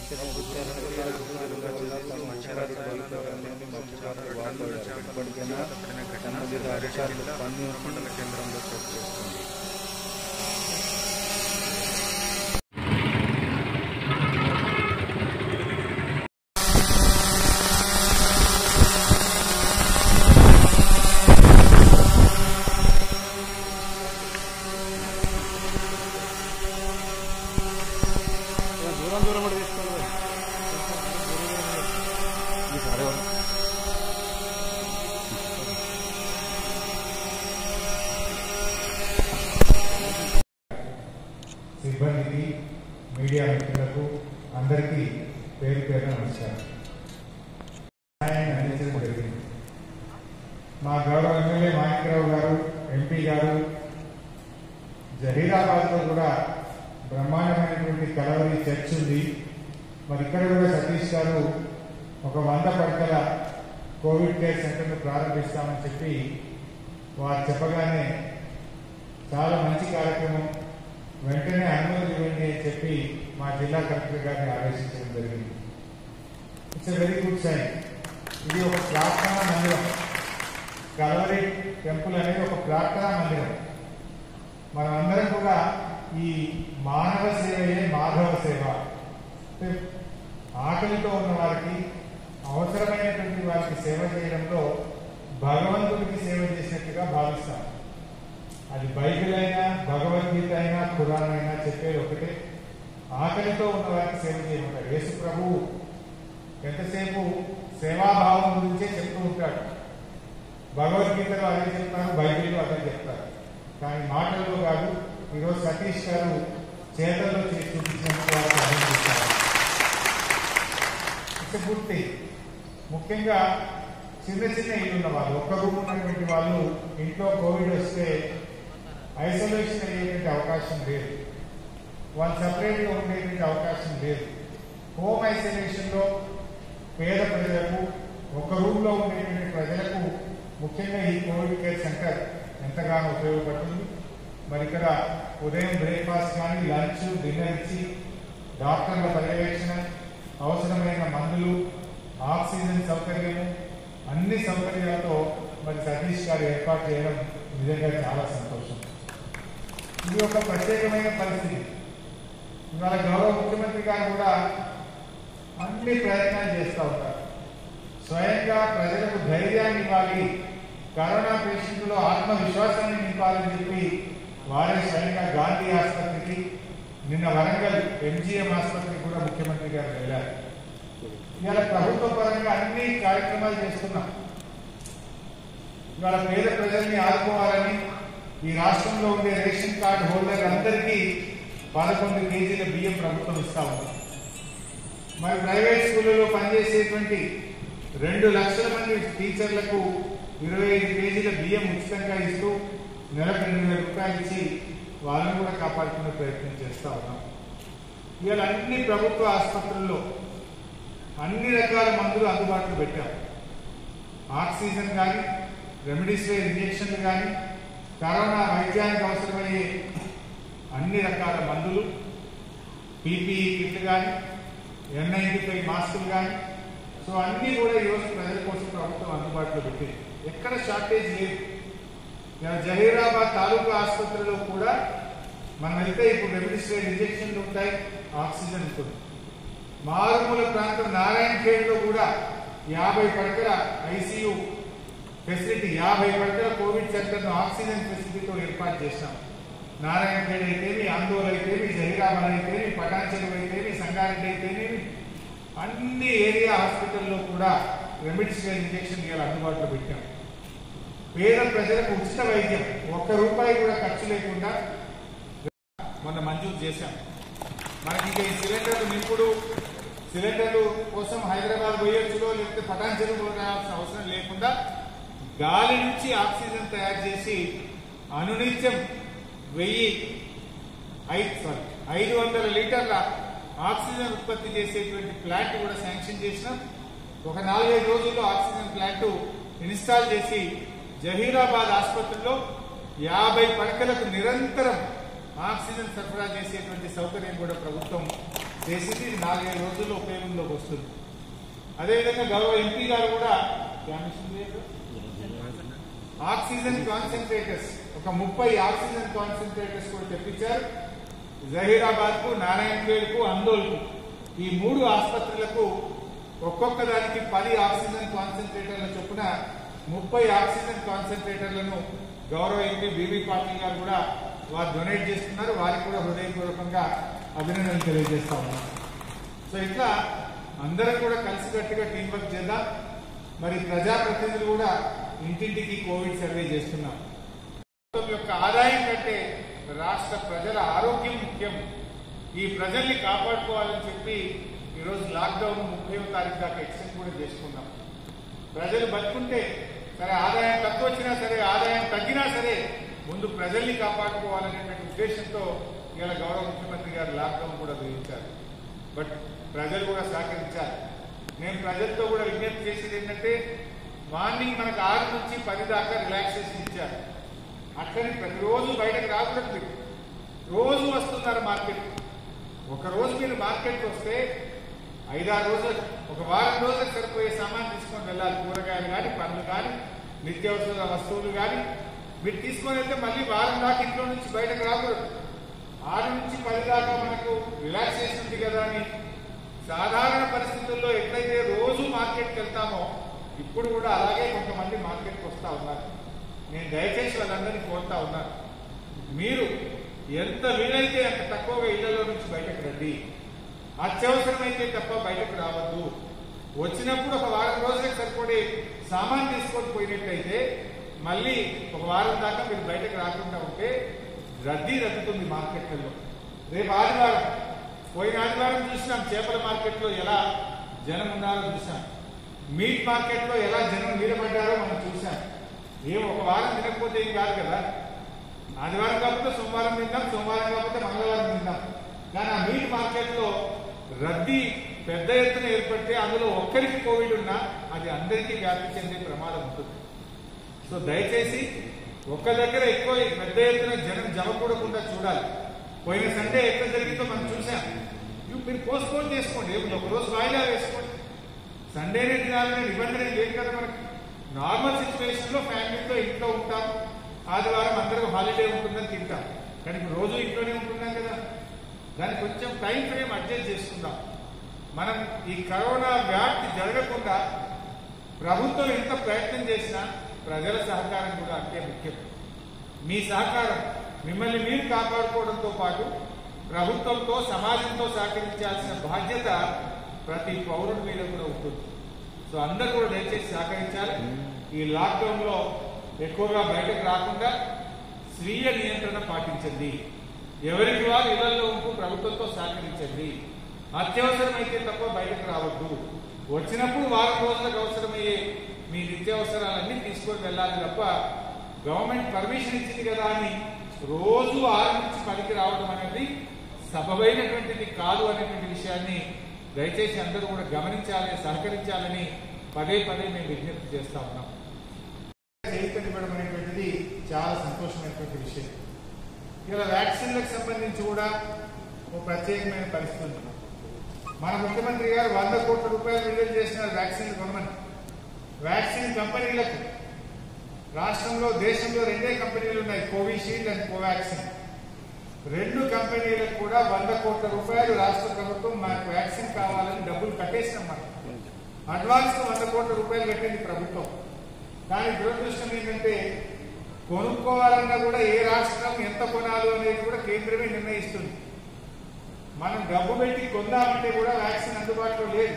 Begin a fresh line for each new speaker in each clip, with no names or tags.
మండల కేంద్రంలో చోటు చేసుకుంది
దూరం దూరం కూడా తీసుకోవాలి
సిబ్బందికి మీడియా మిత్రులకు అందరికీ పేరు పేరు నమస్కారం సహాయాన్ని అందించడం జరిగింది మా గౌరవ ఎమ్మెల్యే మాణిక్యరావు గారు ఎంపీ గారు జహీరాబాద్లో కూడా బ్రహ్మాండమైనటువంటి కలవరి చర్చ్ ఉంది మరి ఇక్కడ కూడా సతీష్ గారు ఒక వంద పడకల కోవిడ్ కేర్ సెంటర్ను ప్రారంభిస్తామని చెప్పి వారు చెప్పగానే చాలా మంచి కార్యక్రమం వెంటనే అనుమతి ఇవ్వండి అని చెప్పి మా జిల్లా కలెక్టర్ గారిని ఆదేశించడం జరిగింది it's a very good sign ఇది ఒక ప్రార్థనా మందిరం కలవరి టెంపుల్ అనేది ఒక ప్రార్థనా మందిరం మనం అందరం కూడా ఈ మానవ సేవయే మాధవ సేవ అంటే ఆకలితో ఉన్న వారికి అవసరమైనటువంటి వారికి సేవ చేయడంలో భగవంతుడికి సేవ చేసినట్టుగా భావిస్తాం అది బైబిల్ అయినా భగవద్గీత అయినా ఖురాన్ అయినా చెప్పేది ఒకటే ఆకలితో ఉన్న వారికి సేవ చేయమంటాడు యేసు ప్రభువు ఎంతసేపు సేవాభావం గురించే చెప్తూ ఉంటాడు భగవద్గీతలో అదే చెప్తారు బైబిల్లో అదే చెప్తారు కానీ మాటల్లో కాదు ఈరోజు సతీష్ గారు చేతల్లో చేసి చూపించినందుకు వారికి అభినందిస్తారు ఇట్స్ గుడ్ థింగ్ ముఖ్యంగా చిన్న చిన్న ఇల్లు ఉన్న వాళ్ళు ఒక్క రూమ్ ఉన్నటువంటి వాళ్ళు ఇంట్లో కోవిడ్ వస్తే ఐసోలేషన్ అయ్యేటువంటి అవకాశం లేదు వాళ్ళు సపరేట్గా ఉండేటువంటి అవకాశం లేదు హోమ్ ఐసోలేషన్లో పేద ప్రజలకు ఒక రూమ్లో ఉండేటువంటి ప్రజలకు ముఖ్యంగా ఈ కోవిడ్ కేర్ సెంటర్ ఎంతగానో ఉపయోగపడుతుంది మరి ఇక్కడ ఉదయం బ్రేక్ఫాస్ట్ కానీ లంచ్ డిన్నర్ ఇచ్చి డాక్టర్ల పర్యవేక్షణ అవసరమైన మందులు ఆక్సిజన్ సౌకర్యము అన్ని సౌకర్యాలతో మరి సతీష్ గారు ఏర్పాటు చేయడం నిజంగా చాలా సంతోషం ఇది ఒక ప్రత్యేకమైన పరిస్థితి ఇవాళ గౌరవ ముఖ్యమంత్రి గారు కూడా అన్ని ప్రయత్నాలు చేస్తూ ఉంటారు స్వయంగా ప్రజలకు ధైర్యాన్ని ఇవ్వాలి కరోనా పేషెంట్లో ఆత్మవిశ్వాసాన్ని నింపాలని చెప్పి వారే స్వయంగా గాంధీ ఆసుపత్రికి నిన్న వరంగల్ ఎంజీఎం ఆసుపత్రికి కూడా ముఖ్యమంత్రి గారు వెళ్ళారు ఇవాళ ప్రభుత్వ పరంగా అన్ని కార్యక్రమాలు చేస్తున్నాం ఇవాళ పేద ప్రజల్ని ఆదుకోవాలని ఈ రాష్ట్రంలో ఉండే రేషన్ కార్డు హోల్డర్ అందరికీ పదకొండు కేజీల బియ్యం ప్రభుత్వం ఇస్తా ఉంది మరి ప్రైవేట్ స్కూళ్ళలో పనిచేసేటువంటి రెండు లక్షల మంది టీచర్లకు ఇరవై ఐదు కేజీల బియ్యం ఉచితంగా ఇస్తూ నెలకు రెండు వేల రూపాయలు ఇచ్చి వాళ్ళని కూడా కాపాడుకునే ప్రయత్నం చేస్తా ఉన్నాం ఇవాళ అన్ని ప్రభుత్వ ఆసుపత్రుల్లో అన్ని రకాల మందులు అందుబాటులో పెట్టాం ఆక్సిజన్ కానీ రెమిడిసివిర్ ఇంజక్షన్లు కానీ కరోనా వైద్యానికి అవసరమయ్యే అన్ని రకాల మందులు పీపీఈ కిట్లు కానీ ఎన్ నైన్టీ ఫైవ్ మాస్కులు కానీ సో అన్నీ కూడా ఈరోజు ప్రజల కోసం ప్రభుత్వం అందుబాటులో పెట్టింది ఎక్కడ షార్టేజ్ లేదు ఇలా జహీరాబాద్ తాలూకా ఆసుపత్రిలో కూడా మనం వెళ్తే ఇప్పుడు రెమిడిసివిర్ ఇంజక్షన్లు ఉంటాయి ఆక్సిజన్ ఉంటుంది మారుమూల ప్రాంతం నారాయణ ఖేడ్లో కూడా యాభై పడకల ఐసీయూ ఫెసిలిటీ యాభై పడకల కోవిడ్ సెంటర్ను ఆక్సిజన్ ఫెసిలిటీతో ఏర్పాటు చేశాం నారాయణ ఖేడ్ అయితేమి ఆందోళన అయితేమి జహీరాబాద్ అయితేమి పటాన్చెరువు అయితేమి సంగారెడ్డి అయితేనేమి అన్ని ఏరియా హాస్పిటల్లో కూడా రెమిడిసివిర్ ఇంజక్షన్ ఇవాళ అందుబాటులో పెట్టాం పేద ప్రజలకు ఉచిత వైద్యం ఒక్క రూపాయి కూడా ఖర్చు లేకుండా మొన్న మంజూరు చేశాం మనకి ఇక ఈ సిలిండర్లు నింపుడు సిలిండర్లు కోసం హైదరాబాద్ పోయొచ్చులో లేకపోతే పటాన్ చెరువు రావాల్సిన అవసరం లేకుండా గాలి నుంచి ఆక్సిజన్ తయారు చేసి అనునిత్యం వెయ్యి ఐదు సారీ ఐదు వందల లీటర్ల ఆక్సిజన్ ఉత్పత్తి చేసేటువంటి ప్లాంట్ కూడా శాంక్షన్ చేసినాం ఒక నాలుగైదు రోజుల్లో ఆక్సిజన్ ప్లాంట్ ఇన్స్టాల్ చేసి జహీరాబాద్ ఆసుపత్రిలో యాభై పడకలకు నిరంతరం ఆక్సిజన్ సరఫరా చేసేటువంటి సౌకర్యం కూడా ప్రభుత్వం చేసింది ఇది నాలుగైదు రోజుల్లో ఉపయోగంలోకి వస్తుంది అదేవిధంగా గౌరవ ఎంపీ గారు కూడా క్యామిషన్ ఆక్సిజన్ కాన్సన్ట్రేటర్స్ ఒక ముప్పై ఆక్సిజన్ కాన్సన్ట్రేటర్స్ కూడా తెప్పించారు జహీరాబాద్ కు నారాయణఖేడ్ కు అందోల్ కు ఈ మూడు ఆసుపత్రులకు ఒక్కొక్క దానికి పది ఆక్సిజన్ కాన్సన్ట్రేటర్ల చొప్పున ముప్పై ఆక్సిజన్ కాన్సన్ట్రేటర్లను గౌరవ ఎంపీ బీబీ పాటిల్ గారు కూడా వారు డొనేట్ చేస్తున్నారు వారికి కూడా హృదయపూర్వకంగా అభినందనలు తెలియజేస్తా ఉన్నారు సో ఇట్లా అందరం కూడా కలిసికట్టుగా టీం వర్క్ చేద్దాం మరి ప్రజాప్రతినిధులు కూడా ఇంటింటికి కోవిడ్ సర్వే చేస్తున్నాం ప్రభుత్వం యొక్క ఆదాయం కంటే రాష్ట్ర ప్రజల ఆరోగ్యం ముఖ్యం ఈ ప్రజల్ని కాపాడుకోవాలని చెప్పి ఈరోజు లాక్డౌన్ ముప్పై తారీఖు దాకా ఎక్స్టెండ్ కూడా చేసుకున్నాం ప్రజలు బతుకుంటే సరే ఆదాయం తక్కువ వచ్చినా సరే ఆదాయం తగ్గినా సరే ముందు ప్రజల్ని కాపాడుకోవాలనేటువంటి ఉద్దేశంతో ఇవాళ గౌరవ ముఖ్యమంత్రి గారు లాక్డౌన్ కూడా విధించారు బట్ ప్రజలు కూడా సహకరించారు నేను ప్రజలతో కూడా విజ్ఞప్తి చేసేది ఏంటంటే మార్నింగ్ మనకు ఆరు నుంచి పది దాకా రిలాక్సేషన్ ఇచ్చారు అట్లని ప్రతిరోజు బయటకు రాకూడదు మీరు రోజు వస్తున్నారు మార్కెట్ ఒక రోజు మీరు మార్కెట్కి వస్తే ఐదారు రోజులు ఒక వారం రోజులకు సరిపోయే సామాన్ తీసుకొని వెళ్ళాలి కూరగాయలు కానీ పండ్లు కానీ నిత్యావసర వస్తువులు కానీ మీరు తీసుకొని వెళ్తే మళ్ళీ వారం దాకా ఇంట్లో నుంచి బయటకు రాకూడదు ఆరు నుంచి పది దాకా మనకు రిలాక్సేషన్ ఉంది కదా అని సాధారణ పరిస్థితుల్లో ఎట్లయితే రోజు మార్కెట్కి వెళ్తామో ఇప్పుడు కూడా అలాగే కొంతమంది మార్కెట్కి వస్తా ఉన్నారు నేను దయచేసి వాళ్ళందరినీ కోరుతా ఉన్నాను మీరు ఎంత వీలైతే అంత తక్కువగా ఇళ్లలో నుంచి బయటకు రండి అత్యవసరమైతే తప్ప బయటకు రావద్దు వచ్చినప్పుడు ఒక వారం రోజులకు సరిపడే సామాన్ తీసుకొని పోయినట్టయితే మళ్ళీ ఒక వారం దాకా మీరు బయటకు రాకుండా ఉంటే రద్దీ రద్దుతుంది మార్కెట్లలో రేపు ఆదివారం పోయిన ఆదివారం చూసినాం చేపల మార్కెట్లో ఎలా జనం ఉన్నారో చూసాం మీట్ మార్కెట్లో ఎలా జనం నిలబడ్డారో మనం చూసాం ఏం ఒక వారం తినకపోతే ఏం కాదు కదా ఆదివారం కాకపోతే సోమవారం తిందాం సోమవారం కాకపోతే మంగళవారం తిందాం కానీ ఆ మీట్ మార్కెట్లో రద్దీ పెద్ద ఎత్తున ఏర్పడితే అందులో ఒక్కరికి కోవిడ్ ఉన్నా అది అందరికీ వ్యాప్తి చెందే ప్రమాదం ఉంటుంది సో దయచేసి ఒక్క దగ్గర ఎక్కువ పెద్ద ఎత్తున జనం జమకూడకుండా చూడాలి పోయిన సండే ఎక్కడ జరిగిందో మనం చూసాం ఇవి మీరు పోస్ట్పోన్ చేసుకోండి ఏమి ఒక రోజు వాయిదా వేసుకోండి సండేనే తినాలనే నిబంధన ఏం లేదు కదా మనకి నార్మల్ సిచ్యువేషన్ లో ఫ్యామిలీతో ఇంట్లో ఉంటాం ఆదివారం అందరూ హాలిడే ఉంటుందని తింటాం కానీ ఇప్పుడు రోజు ఇంట్లోనే ఉంటున్నాం కదా దానికి కొంచెం టైం ఫ్రేమ్ అడ్జస్ట్ చేసుకుందాం మనం ఈ కరోనా వ్యాప్తి జరగకుండా ప్రభుత్వం ఎంత ప్రయత్నం చేసినా ప్రజల సహకారం కూడా అంతే ముఖ్యం మీ సహకారం మిమ్మల్ని మీరు కాపాడుకోవడంతో పాటు ప్రభుత్వంతో సమాజంతో సహకరించాల్సిన బాధ్యత ప్రతి పౌరుడి మీద కూడా ఉంటుంది సో అందరూ కూడా దయచేసి సహకరించాలి ఈ లాక్డౌన్ లో ఎక్కువగా బయటకు రాకుండా స్వీయ నియంత్రణ పాటించండి ఎవరికి వారు ఇళ్లలో ఉంటూ ప్రభుత్వంతో సహకరించండి అత్యవసరమైతే తప్ప బయటకు రావద్దు వచ్చినప్పుడు వారం రోజులకు అవసరమయ్యే మీ నిత్యావసరాలన్నీ తీసుకొని వెళ్ళాలి తప్ప గవర్నమెంట్ పర్మిషన్ ఇచ్చింది కదా అని రోజు ఆరు నుంచి పనికి రావడం అనేది సబబైనటువంటిది కాదు అనేటువంటి విషయాన్ని దయచేసి అందరూ కూడా గమనించాలని సహకరించాలని పదే పదే మేము విజ్ఞప్తి చేస్తా ఉన్నాం చైతన్యపడడం అనేటువంటిది చాలా సంతోషమైనటువంటి విషయం ఇలా వ్యాక్సిన్లకు సంబంధించి కూడా ఒక ప్రత్యేకమైన పరిస్థితి ఉంది మన ముఖ్యమంత్రి గారు వంద కోట్ల రూపాయలు విడుదల చేసిన వ్యాక్సిన్ కొనమని వ్యాక్సిన్ కంపెనీలకు రాష్ట్రంలో దేశంలో రెండే కంపెనీలు ఉన్నాయి కోవిషీల్డ్ అండ్ కోవాక్సిన్ రెండు కంపెనీలకు కూడా వంద కోట్ల రూపాయలు రాష్ట్ర ప్రభుత్వం మనకు వ్యాక్సిన్ కావాలని డబ్బులు కట్టేసినాం మనం అడ్వాన్స్ వంద కోట్ల రూపాయలు కట్టింది ప్రభుత్వం కానీ దురదృష్టం ఏంటంటే కొనుక్కోవాలన్నా కూడా ఏ రాష్ట్రం ఎంత కొనాలో అనేది కూడా కేంద్రమే నిర్ణయిస్తుంది మనం డబ్బు పెట్టి కొందామంటే కూడా వ్యాక్సిన్ అందుబాటులో లేదు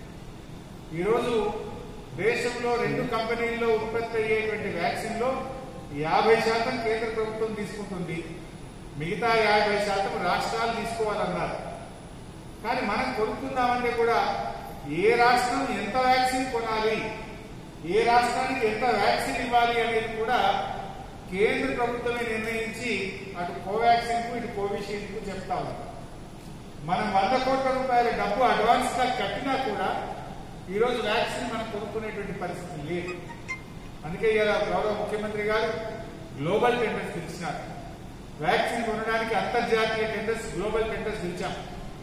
ఈరోజు దేశంలో రెండు కంపెనీల్లో ఉత్పత్తి అయ్యేటువంటి వ్యాక్సిన్ లో యాభై శాతం కేంద్ర ప్రభుత్వం తీసుకుంటుంది మిగతా యాభై శాతం రాష్ట్రాలు తీసుకోవాలన్నారు కానీ మనం కొనుక్కుందామంటే కూడా ఏ రాష్ట్రం ఎంత వ్యాక్సిన్ కొనాలి ఏ రాష్ట్రానికి ఎంత వ్యాక్సిన్ ఇవ్వాలి అనేది కూడా కేంద్ర ప్రభుత్వమే నిర్ణయించి అటు కోవాక్సిన్ కు ఇటు కోవిషీల్డ్ కు చెప్తా ఉంది మనం వంద కోట్ల రూపాయల డబ్బు అడ్వాన్స్ గా కట్టినా కూడా ఈ రోజు వ్యాక్సిన్ మనం కొనుక్కునేటువంటి పరిస్థితి లేదు అందుకే ఇలా గౌరవ ముఖ్యమంత్రి గారు గ్లోబల్ టెండర్స్ పిలిచినారు వ్యాక్సిన్ కొనడానికి అంతర్జాతీయ టెండర్స్ గ్లోబల్ టెండర్స్ పిలిచాం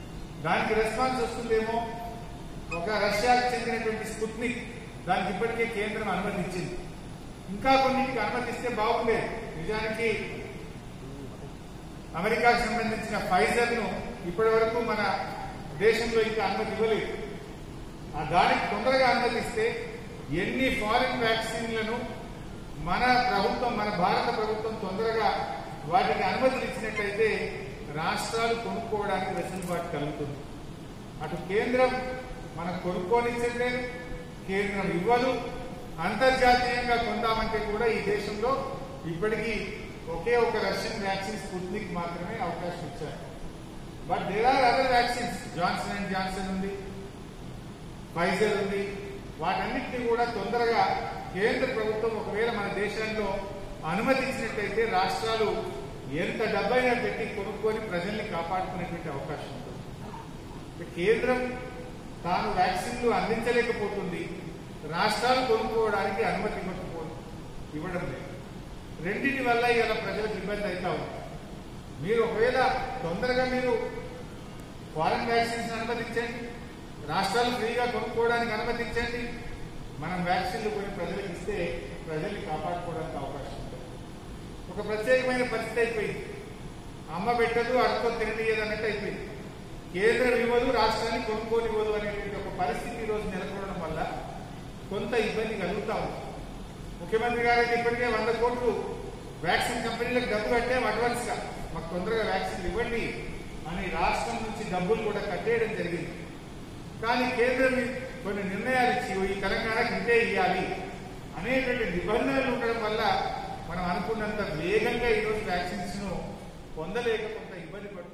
దానికి రెస్పాన్స్ వస్తుందేమో ఒక రష్యాకు చెందినటువంటి స్పుత్నిక్ దానికి ఇప్పటికే కేంద్రం అనుమతించింది ఇంకా కొన్నింటికి అనుమతిస్తే బాగుండేది నిజానికి అమెరికాకు సంబంధించిన ఫైజర్ ను ఇప్పటి వరకు మన దేశంలో ఇంకా అనుమతి ఇవ్వలేదు ఆ దానికి తొందరగా అనుమతిస్తే ఎన్ని ఫారిన్ వ్యాక్సిన్లను మన ప్రభుత్వం మన భారత ప్రభుత్వం తొందరగా వాటికి అనుమతులు ఇచ్చినట్లయితే రాష్ట్రాలు కొనుక్కోవడానికి వెసులుబాటు కలుగుతుంది అటు కేంద్రం మనకు కొనుక్కోనిచ్చట్లేదు కేంద్రం ఇవ్వదు అంతర్జాతీయంగా కొందామంటే కూడా ఈ దేశంలో ఇప్పటికీ ఒకే ఒక రష్యన్ వ్యాక్సిన్ స్పుత్నిక్ మాత్రమే అవకాశం ఇచ్చారు but there are other vaccines Johnson and Johnson ఉంది ఫైజర్ ఉంది వాటన్నిటిని కూడా తొందరగా కేంద్ర ప్రభుత్వం ఒకవేళ మన దేశంలో అనుమతించినట్లయితే రాష్ట్రాలు ఎంత డబ్బైనా పెట్టి కొనుక్కొని ప్రజల్ని కాపాడుకునేటువంటి అవకాశం ఉంటుంది ఇక కేంద్రం తాను వ్యాక్సిన్లు అందించలేకపోతుంది రాష్ట్రాలు కొనుక్కోవడానికి అనుమతి ఇవ్వకపో ఇవ్వడం లేదు రెండింటి వల్ల ఇలా ప్రజలకు ఇబ్బంది అవుతా ఉంది మీరు ఒకవేళ తొందరగా మీరు ఫారెన్ వ్యాక్సిన్స్ అనుమతించండి రాష్ట్రాలు ఫ్రీగా కొనుక్కోవడానికి అనుమతించండి మనం వ్యాక్సిన్లు కొని ప్రజలకు ఇస్తే ప్రజల్ని కాపాడుకోవడానికి అవకాశం ఉంటుంది ఒక ప్రత్యేకమైన పరిస్థితి అయిపోయింది అమ్మ పెట్టదు అర్థం తిననీయదు అన్నట్టు అయిపోయింది కేంద్రం ఇవ్వదు రాష్ట్రాన్ని కొనుక్కోనివ్వదు అనేటువంటి ఒక పరిస్థితి ఈ రోజు నెలకొనడం వల్ల కొంత ఇబ్బంది కలుగుతా ఉంది ముఖ్యమంత్రి గారికి ఇప్పటికే వంద కోట్లు వ్యాక్సిన్ కంపెనీలకు డబ్బు కట్టాం అడ్వాన్స్ గా మాకు తొందరగా వ్యాక్సిన్ ఇవ్వండి అని రాష్ట్రం నుంచి డబ్బులు కూడా కట్టేయడం జరిగింది కానీ కేంద్రం కొన్ని నిర్ణయాలు ఇచ్చి ఈ తెలంగాణకి ఇంతే ఇవ్వాలి అనేటువంటి నిబంధనలు ఉండడం వల్ల మనం అనుకున్నంత వేగంగా ఈరోజు వ్యాక్సిన్స్ ను పొందలేక కొంత ఇబ్బంది పడుతుంది